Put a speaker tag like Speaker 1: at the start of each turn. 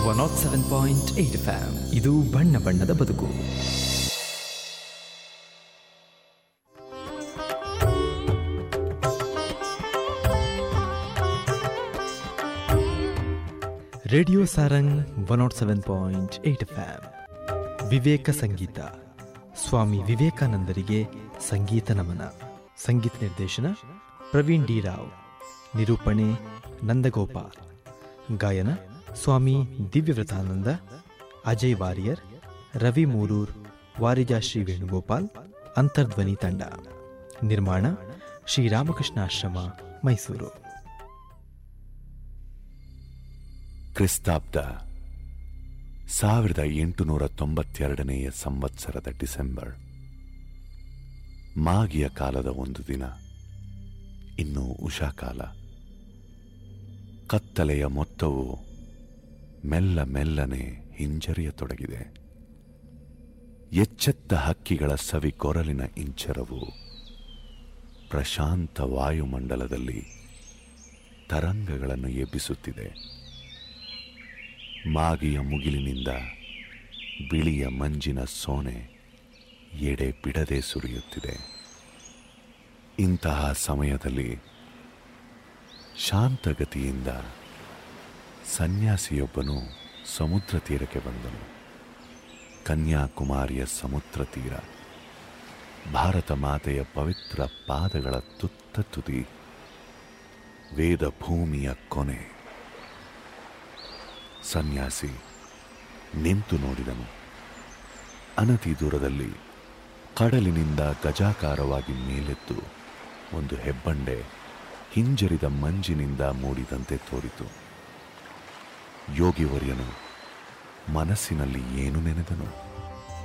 Speaker 1: one naught seven point eight FM ಇದು ಬಣ್ಣ ಬಣ್ಣದ ಬದುಕು radio Sarang one naught seven point eight FM ವಿವೇಕ ಸಂಗೀತ ಸ್ವಾಮಿ ವಿವೇಕಾನಂದರಿಗೆ ಸಂಗೀತ ನಮನ ಸಂಗೀತ ನಿರ್ದೇಶನ ಪ್ರವೀಣ್ ಡಿ ರಾವ್ ನಿರೂಪಣೆ ನಂದಗೋಪಾಲ್ ಗಾಯನ ಸ್ವಾಮಿ ದಿವ್ಯವ್ರತಾನಂದ ಅಜಯ್ ವಾರಿಯರ್ ರವಿ ಮೂರೂರ್ ವಾರಿಜಾ ಶ್ರೀ ವೇಣುಗೋಪಾಲ್ ಅಂತರ್ಧ್ವನಿ ತಂಡ ನಿರ್ಮಾಣ ಶ್ರೀರಾಮಕೃಷ್ಣಾಶ್ರಮ ಮೈಸೂರು
Speaker 2: ಕ್ರಿಸ್ತಾಬ್ದ ಸಾವಿರದ ಎಂಟುನೂರ ತೊಂಬತ್ತೆರಡನೆಯ ಸಂವತ್ಸರದ ಡಿಸೆಂಬರ್ ಮಾಗಿಯ ಕಾಲದ ಒಂದು ದಿನ ಇನ್ನು ಉಷಾಕಾಲ ಕತ್ತಲೆಯ ಮೊತ್ತವು ಮೆಲ್ಲ ಮೆಲ್ಲನೆ ಹಿಂಜರಿಯತೊಡಗಿದೆ ಎಚ್ಚೆತ್ತ ಹಕ್ಕಿಗಳ ಸವಿ ಕೊರಲಿನ ಇಂಚರವು ಪ್ರಶಾಂತ ವಾಯುಮಂಡಲದಲ್ಲಿ ತರಂಗಗಳನ್ನು ಎಬ್ಬಿಸುತ್ತಿದೆ ಮಾಗಿಯ ಮುಗಿಲಿನಿಂದ ಬಿಳಿಯ ಮಂಜಿನ ಸೋನೆ ಎಡೆ ಬಿಡದೆ ಸುರಿಯುತ್ತಿದೆ ಇಂತಹ ಸಮಯದಲ್ಲಿ ಶಾಂತಗತಿಯಿಂದ ಸನ್ಯಾಸಿಯೊಬ್ಬನು ಸಮುದ್ರ ತೀರಕ್ಕೆ ಬಂದನು ಕನ್ಯಾಕುಮಾರಿಯ ಸಮುದ್ರ ತೀರ ಭಾರತ ಮಾತೆಯ ಪವಿತ್ರ ಪಾದಗಳ ತುತ್ತ ತುದಿ ವೇದ ಭೂಮಿಯ ಕೊನೆ ಸನ್ಯಾಸಿ ನಿಂತು ನೋಡಿದನು ಅನತಿ ದೂರದಲ್ಲಿ ಕಡಲಿನಿಂದ ಗಜಾಕಾರವಾಗಿ ಮೇಲೆದ್ದು ಒಂದು ಹೆಬ್ಬಂಡೆ ಹಿಂಜರಿದ ಮಂಜಿನಿಂದ ಮೂಡಿದಂತೆ ತೋರಿತು ಯೋಗಿವರ್ಯನು ಮನಸ್ಸಿನಲ್ಲಿ ಏನು ನೆನೆದನು